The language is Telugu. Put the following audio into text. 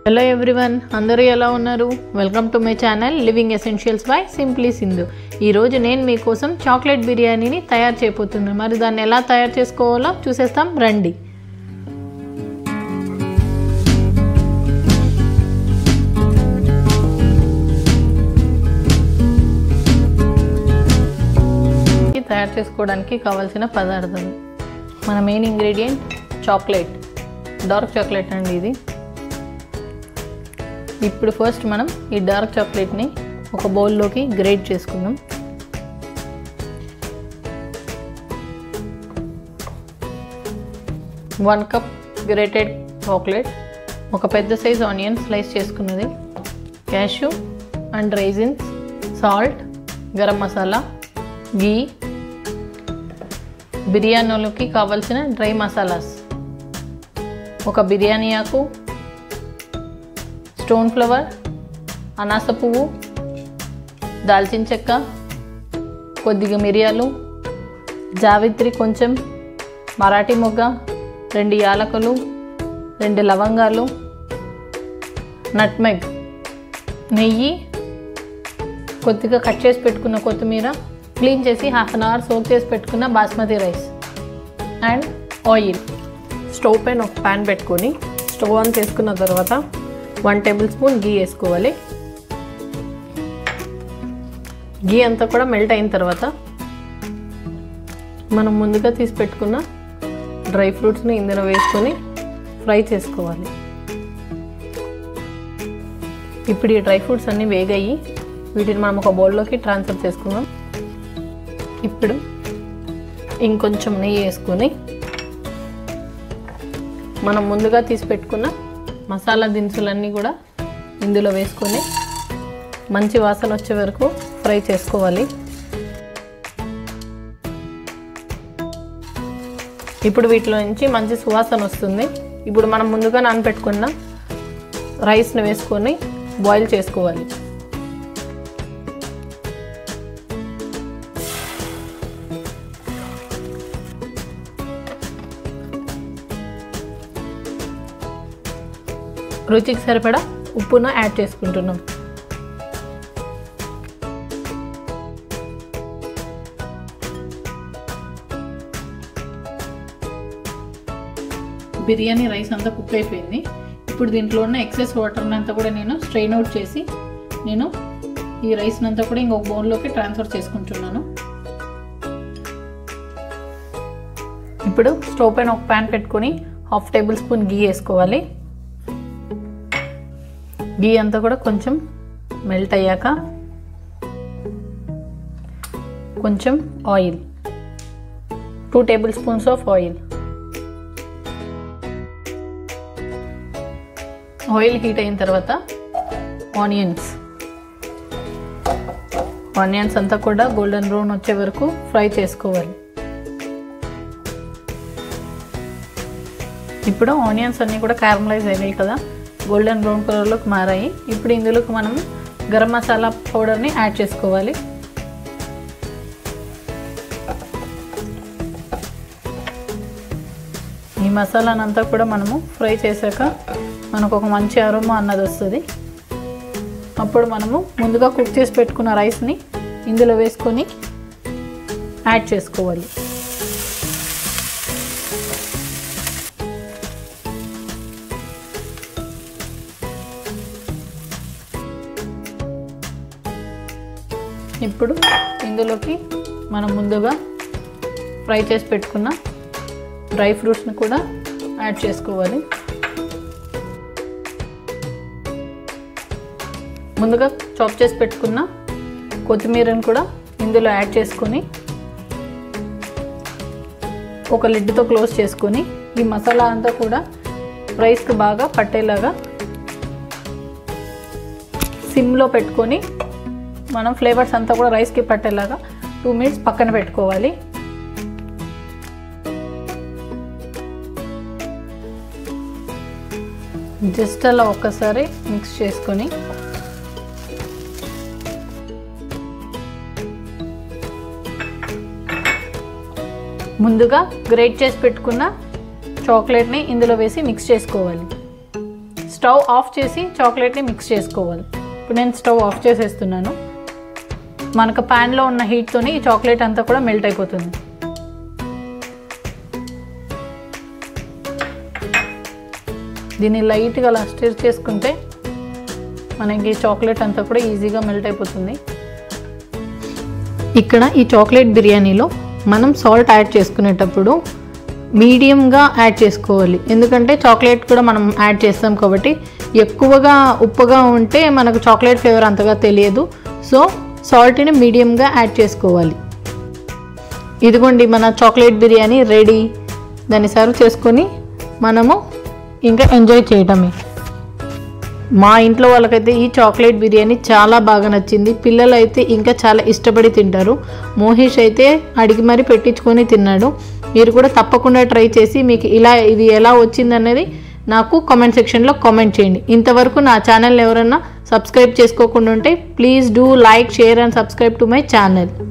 హలో ఎవ్రీవన్ అందరూ ఎలా ఉన్నారు welcome to my channel living essentials by simply Sindhu ఈరోజు నేను మీకోసం చాక్లెట్ బిర్యానీని తయారు చేయబోతున్నాను మరి దాన్ని ఎలా తయారు చేసుకోవాలో చూసేస్తాం రండి ఇది తయారు చేసుకోవడానికి కావాల్సిన పదార్థాలు మన main ingredient chocolate dark chocolate అండి ఇది ఇప్పుడు ఫస్ట్ మనం ఈ డార్క్ చాక్లెట్ని ఒక బౌల్లోకి గ్రేట్ చేసుకుందాం వన్ కప్ గ్రేటెడ్ చాక్లెట్ ఒక పెద్ద సైజ్ ఆనియన్ స్లైస్ చేసుకున్నది cashew and raisins salt garam masala ghee బిర్యానీలోకి కావాల్సిన డ్రై మసాలాస్ ఒక బిర్యానీ ఆకు స్టోన్ ఫ్లవర్ అనాస పువ్వు దాల్చిన చెక్క కొద్దిగా మిరియాలు జావిత్రి కొంచెం మరాఠీ మొగ్గ రెండు యాలకులు రెండు లవంగాలు నట్మెగ్ నెయ్యి కొద్దిగా కట్ చేసి పెట్టుకున్న కొత్తిమీర క్లీన్ చేసి హాఫ్ అన్ అవర్ సోక్ చేసి పెట్టుకున్న basmati rice and oil stove పైన ఒక ప్యాన్ పెట్టుకొని స్టవ్ ఆన్ చేసుకున్న తర్వాత వన్ టేబుల్ స్పూన్ గీ వేసుకోవాలి గీ అంతా కూడా మెల్ట్ అయిన తర్వాత మనం ముందుగా తీసి పెట్టుకున్న డ్రై ఫ్రూట్స్ని ఇందులో వేసుకొని ఫ్రై చేసుకోవాలి ఇప్పుడు ఈ డ్రై ఫ్రూట్స్ అన్నీ వేగాయి వీటిని మనం ఒక బౌల్లోకి ట్రాన్స్ఫర్ చేసుకుందాం ఇప్పుడు ఇంకొంచెం నెయ్యి వేసుకొని మనం ముందుగా తీసి పెట్టుకున్న మసాలా దినుసులన్నీ కూడా ఇందులో వేసుకొని మంచి వాసన వచ్చే వరకు ఫ్రై చేసుకోవాలి ఇప్పుడు వీటిలో నుంచి మంచి సువాసన వస్తుంది ఇప్పుడు మనం ముందుగా నానబెట్టుకున్న రైస్ని వేసుకొని బాయిల్ చేసుకోవాలి రుచికి సరిపడా ఉప్పును యాడ్ చేసుకుంటున్నాం బిర్యానీ రైస్ అంతా కుక్ అయిపోయింది ఇప్పుడు దీంట్లో ఉన్న ఎక్సెస్ వాటర్ని అంతా కూడా నేను స్ట్రెయిన్ అవుట్ చేసి నేను ఈ రైస్ని అంతా కూడా ఇంకొక బౌన్లోకి ట్రాన్స్ఫర్ చేసుకుంటున్నాను ఇప్పుడు స్టవ్ పైన ఒక ప్యాన్ పెట్టుకొని హాఫ్ టేబుల్ స్పూన్ గీ వేసుకోవాలి గీ అంతా కూడా కొంచెం మెల్ట్ అయ్యాక కొంచెం oil two tablespoons of oil oil heat అయిన తర్వాత ఆనియన్స్ ఆనియన్స్ అంతా కూడా గోల్డెన్ బ్రౌన్ వచ్చే వరకు ఫ్రై చేసుకోవాలి ఇప్పుడు ఆనియన్స్ అన్నీ కూడా క్యారమలైజ్ అయినాయి కదా గోల్డెన్ బ్రౌన్ కలర్లోకి మారాయి ఇప్పుడు ఇందులోకి మనం గరం మసాలా పౌడర్ని యాడ్ చేసుకోవాలి ఈ మసాలానంతా కూడా మనము ఫ్రై చేశాక మనకు ఒక మంచి అరోమా అన్నది వస్తుంది అప్పుడు మనము ముందుగా కుక్ చేసి పెట్టుకున్న రైస్ని ఇందులో వేసుకొని యాడ్ చేసుకోవాలి ఇప్పుడు ఇందులోకి మనం ముందుగా ఫ్రై చేసి పెట్టుకున్న డ్రై ఫ్రూట్స్ని కూడా యాడ్ చేసుకోవాలి ముందుగా చాప్ చేసి పెట్టుకున్న కొత్తిమీరని కూడా ఇందులో యాడ్ చేసుకొని ఒక లిడ్తో క్లోజ్ చేసుకొని ఈ మసాలా అంతా కూడా రైస్కి బాగా పట్టేలాగా సిమ్లో పెట్టుకొని మనం ఫ్లేవర్స్ అంతా కూడా రైస్కి పట్టేలాగా టూ మినిట్స్ పక్కన పెట్టుకోవాలి జస్ట్ అలా ఒక్కసారి మిక్స్ చేసుకొని ముందుగా గ్రేట్ చేసి పెట్టుకున్న చాక్లెట్ని ఇందులో వేసి మిక్స్ చేసుకోవాలి స్టవ్ ఆఫ్ చేసి చాక్లెట్ని మిక్స్ చేసుకోవాలి ఇప్పుడు నేను స్టవ్ ఆఫ్ చేసేస్తున్నాను మనకు ప్యాన్లో ఉన్న హీట్తోని ఈ చాక్లెట్ అంతా కూడా మెల్ట్ అయిపోతుంది దీన్ని లైట్గా అలా స్టిర్ చేసుకుంటే మనకి చాక్లెట్ అంతా కూడా ఈజీగా మెల్ట్ అయిపోతుంది ఇక్కడ ఈ చాక్లెట్ బిర్యానీలో మనం సాల్ట్ యాడ్ చేసుకునేటప్పుడు మీడియంగా యాడ్ చేసుకోవాలి ఎందుకంటే చాక్లెట్ కూడా మనం యాడ్ చేస్తాం కాబట్టి ఎక్కువగా ఉప్పుగా ఉంటే మనకు చాక్లెట్ ఫ్లేవర్ అంతగా తెలియదు సో సాల్ట్ని మీడియంగా యాడ్ చేసుకోవాలి ఇదిగోండి మన చాక్లెట్ బిర్యానీ రెడీ దాన్ని సర్వ్ చేసుకొని మనము ఇంకా ఎంజాయ్ చేయటమే మా ఇంట్లో వాళ్ళకైతే ఈ చాక్లెట్ బిర్యానీ చాలా బాగా నచ్చింది పిల్లలు అయితే ఇంకా చాలా ఇష్టపడి తింటారు మోహేష్ అయితే అడిగి మరీ పెట్టించుకొని తిన్నాడు మీరు కూడా తప్పకుండా ట్రై చేసి మీకు ఇలా ఇది ఎలా వచ్చిందనేది నాకు కామెంట్ సెక్షన్లో కామెంట్ చేయండి ఇంతవరకు నా ఛానల్ ఎవరన్నా సబ్స్క్రైబ్ చేసుకోకుండా ఉంటే please do like share and subscribe to my channel